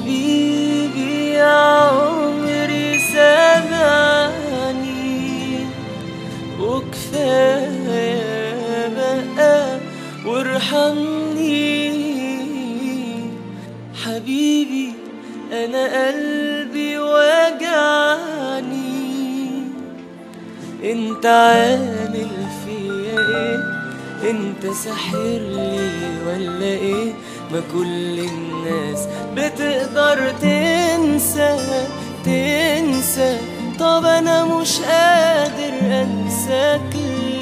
حبيبي يا عمري سامعني وكفاية بقى وارحمني حبيبي أنا قلبي وجعني انت عامل فيا ايه انت ساحر لي ولا ايه ما كل الناس بتقدر تنسى تنسى طب انا مش قادر انساك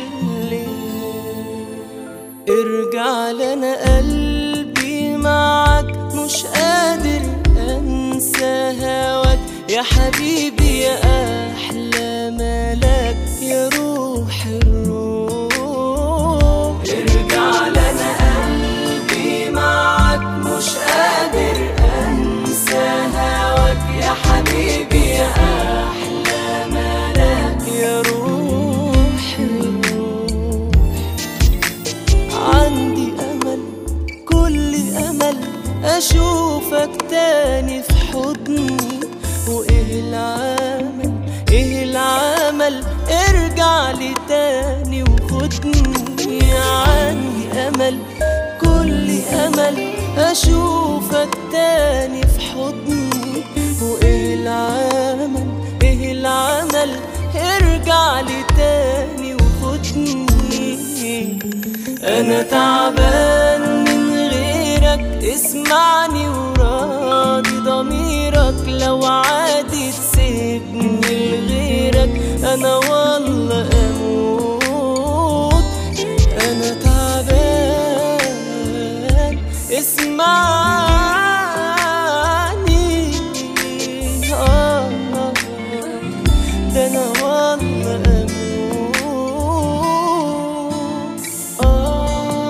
ليه ارجع لنا قلبي معك مش قادر انسى هواك يا حبيبي يا احلى ملاك يا روح الروح ارجع لنا قلبي معك مش قادر انسى هواك يا حبيبي يا احلى ملاك يا روح الروح عندي امل كل امل اشوفك تاني في حضني وايه العمل ايه العمل ارجع لي تاني وخدني عندي امل كل امل اشوفك تاني في حضني وايه العمل ايه العمل ارجع لي تاني وخدني انا تعبان من غيرك اسمعني وراضي ضميرك لو عادي تسيبني لغيرك انا والله اموت انا تعبان اسمعني آه ده انا والله اموت آه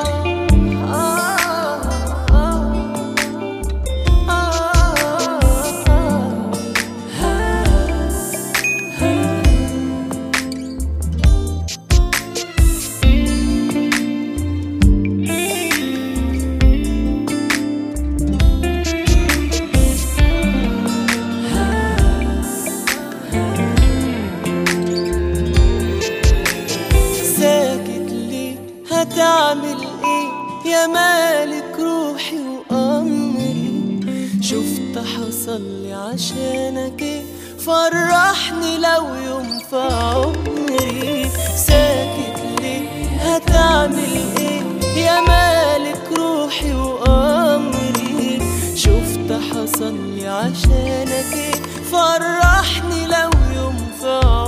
آه ساكت ليه هتعمل ايه يا مالك روحي وامري شفت حصل لي عشانك ايه فرحني لو يوم في عمري ساكت ليه هتعمل ايه يا مالك روحي وامري شفت حصل لي عشانك ايه فرحني لو يوم في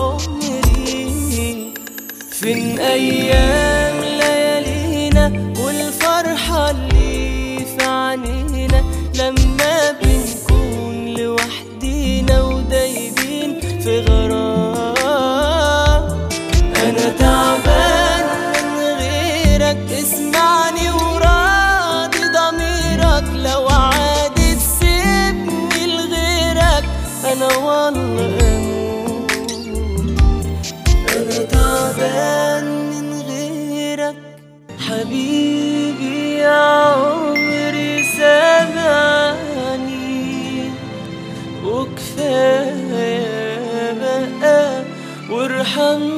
عمري فين ايام ليالينا والفرحة اللي في عينينا لما بنكون لوحدينا ودايبين في غرام انا تعبان من غيرك اسمعني وراضي ضميرك لو عادي تسيبني لغيرك انا والله اموت أنا تعبان من غيرك حبيبي يا عمري سامعني وكفاية بقى وارحمني